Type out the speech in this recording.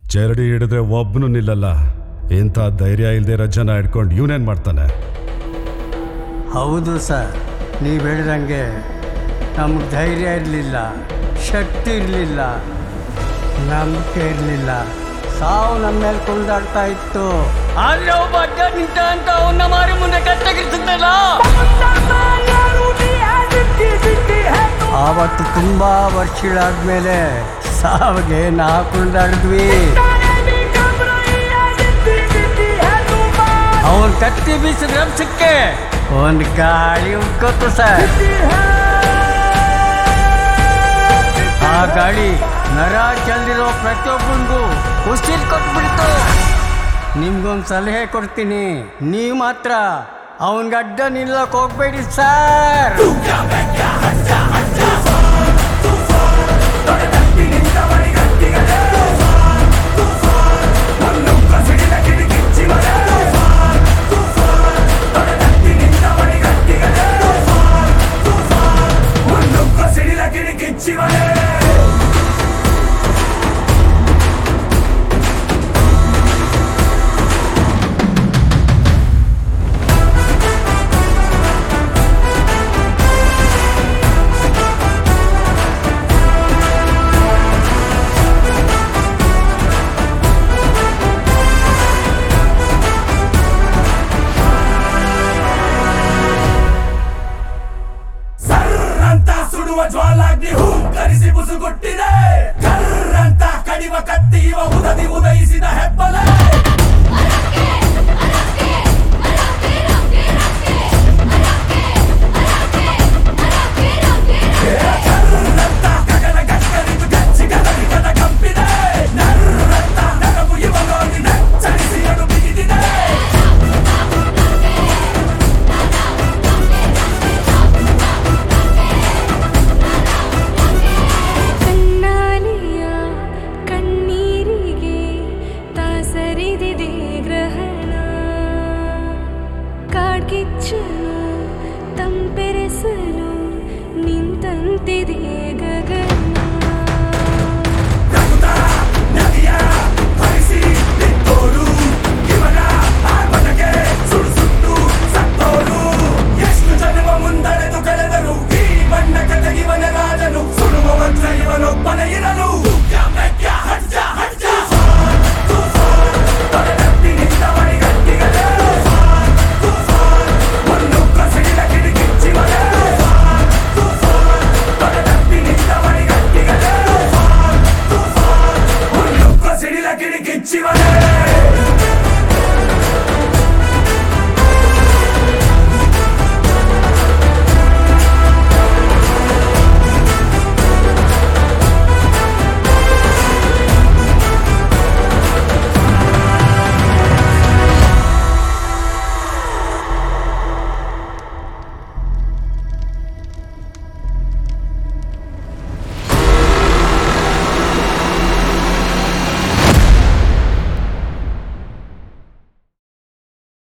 ಚರಡಿ ಹಿಡಿದ್ರೆ ಒಬ್ಬನು ನಿಲ್ಲಲ್ಲ ಇಂಥ ಧೈರ್ಯ ಇಲ್ದೇ ಇರೋ ಜನ ಹಿಡ್ಕೊಂಡು ಇವನೇನ್ ಮಾಡ್ತಾನೆ ಹೌದು ಸರ್ ನೀವು ಹೇಳಿದಂಗೆ ನಮ್ಗೆ ಧೈರ್ಯ ಇರಲಿಲ್ಲ ಶಕ್ತಿ ಇರಲಿಲ್ಲ ನಂಬಿಕೆ ಇರಲಿಲ್ಲ ಸಾವು ನಮ್ಮ ಮೇಲೆ ಕುಣಿದಾಡ್ತಾ ಇತ್ತು ಆದ್ರೆ ಒಬ್ಬ ಅಡ್ಡ ನಿಂತ ಅಂತ ಅವನ್ನ ಮಾರಿ ಮುಂದೆ ಕತ್ತಗಿರ್ತದಲ್ಲ ಆವತ್ತು ತುಂಬಾ ವರ್ಷಗಳಾದ್ಮೇಲೆ ಸಾವಿಗೆ ನಾ ಕುಣಿದಾಡಿದ್ವಿ ಅವನ್ ಕತ್ತಿ ಬೀಸಿದ ರಭಸಕ್ಕೆ ಒಂದ್ ಗಾಳಿ ಉಟ್ಕೋತು ಸರ್ ಆ ಗಾಳಿ ನರ ಚೆಲ್ದಿರೋ ಪ್ರತಿಯೊಬ್ಬನಿಗೂ ಉಸಿರು ಕೊಟ್ಬಿಡ್ತು ನಿಮ್ಗೊಂದು ಸಲಹೆ ಕೊಡ್ತೀನಿ ನೀವು ಮಾತ್ರ ಅವನ್ಗೆ ಅಡ್ಡ ನಿಲ್ಲಕ್ ಹೋಗ್ಬೇಡಿ ಸರ್ ಸರ್ರಂತ ಸುಡುವ ಜ್ವಾಲಾಗ್ನಿ ಹೂಂಕರಿಸಿ ಬುಸುಗುಟ್ಟಿದೆ ಕರ್ರಂತ ಕಡಿವ ಕತ್ತಿ ಇವ ಉದದಿ ಉದಯಿಸಿದ ಹೆಬ್ಬಲ ಕರ್ರಂತ ಗಗನ ಗಕ್ಕರಿದು ಗಚ್ಚಿ ಗದರಿಗದ ಕಂಪಿದೆ ನರ್ರಂತ ನರವು ಇವ ನೋಡಿ ನಚ್ಚರಿಸಿ ಅಡು ಬಿಗಿದಿದೆ ಕಣ್ಣಾಲಿಯ ಕಣ್ಣೀರಿಗೆ ತಾಸರಿದಿದೆ ಗ್ರಹಣ ಕಾಡ್ಗಿಚ್ಚನು ತಂಪೆರೆಸಲು ನಿಂತಂತಿದೆ ಗಗನ ನದಿಯ ಹರಿಸಿ ನಿಂತೋರು ಇವನ ಆರ್ಭಟಕ್ಕೆ ಸುಡು ಸುಟ್ಟು ಸತ್ತೋರು ಎಷ್ಟು ಜನ್ಮ ಮುಂದಡೆದು ಕಳೆದರು ಈ ಬಣ್ಣಕ ಇವನ ರಾಜನು ಸುಡುವ ಮಂತ್ರ ಇವನೊಬ್ಬನೇ ಇರಲು ಮೆಕ್ಕ ಹಡ್ಜ ಹಡ್ಜ ತೊಡೆದಪ್ಪಿ ನಿಂತವನಿ ಗಟ್ಟಿಗಲೇ ಒಂದು ಕಸಡಿದ ಕಿಡಿಕಿಚ್ಚಿವಲೇ ತೊಡೆದಪ್ಪಿ ನಿಂತವನಿ ಗಟ್ಟಿಗಲೇ ಒಂದು ಕಸಡಿದ ಕಿಡಿಕಿಚ್ಚಿವಲೇ